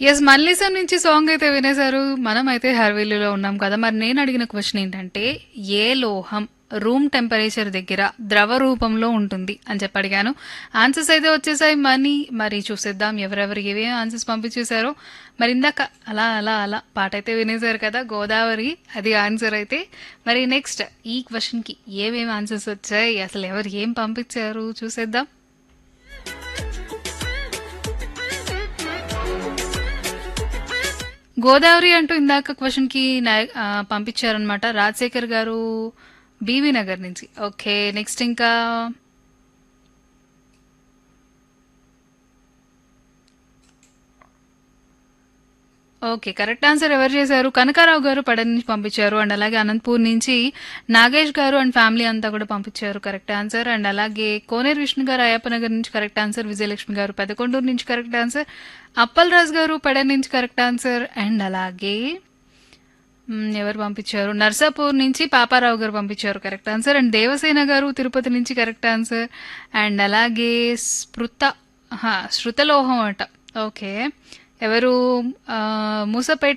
yes మల్లీసం నుంచి song అయితే వినేశారు మనం అయితే హర్వేలీలో ఉన్నాం కదా మరి నేను అడిగిన క్వశ్చన్ ఏంటంటే ఏ లోహం రూమ్ టెంపరేచర్ దగ్గర ద్రవ రూపంలో ఉంటుంది అని చెప్పి అడిగాను ఆన్సర్స్ అయితే వచ్చేసాయి మనీ మరి చూసేద్దాం ఎవరెవరు ఏమేమి ఆన్సర్స్ పంపించేశారో మరి ఇందాక అలా అలా అలా పాట అయితే వినేశారు కదా గోదావరి అది ఆన్సర్ అయితే మరి నెక్స్ట్ ఈ క్వశ్చన్కి ఏమేమి ఆన్సర్స్ వచ్చాయి అసలు ఎవరు ఏం పంపించారు చూసేద్దాం గోదావరి అంటూ ఇందాక క్వశ్చన్ కి నాయ- ఆ, పంపించారనమాట రాజశేఖర్ గారు బీవీ నగర్ నుంచి ఓకే నెక్స్ట్ ఇంకా ఓకే కరెక్ట్ ఆన్సర్ ఎవరు చేశారు కనకారావు గారు పడన నుంచి పంపించారు అండ్ అలాగే అనంతపూర్ నుంచి నాగేష్ గారు అండ్ ఫ్యామిలీ అంతా కూడా పంపించారు కరెక్ట్ ఆన్సర్ అండ్ అలాగే కోనేరు విష్ణు గారు అయ్యప్పనగర్ నుంచి కరెక్ట్ ఆన్సర్ విజయలక్ష్మి గారు పెదకొండూరు నుంచి కరెక్ట్ ఆన్సర్ అప్పల్ రాజు గారు పడన నుంచి కరెక్ట్ ఆన్సర్ అండ్ అలాగే మ్, ఎవరు పంపించారు నర్సాపూర్ నుంచి పాపారావు గారు పంపించారు కరెక్ట్ ఆన్సర్ అండ్ దేవసేన గారు తిరుపతి నుంచి కరెక్ట్ ఆన్సర్ అండ్ అలాగే స్పృత ఆహా, శృతలోహం అట ఓకే ఎవరు ఆ, మూసపేట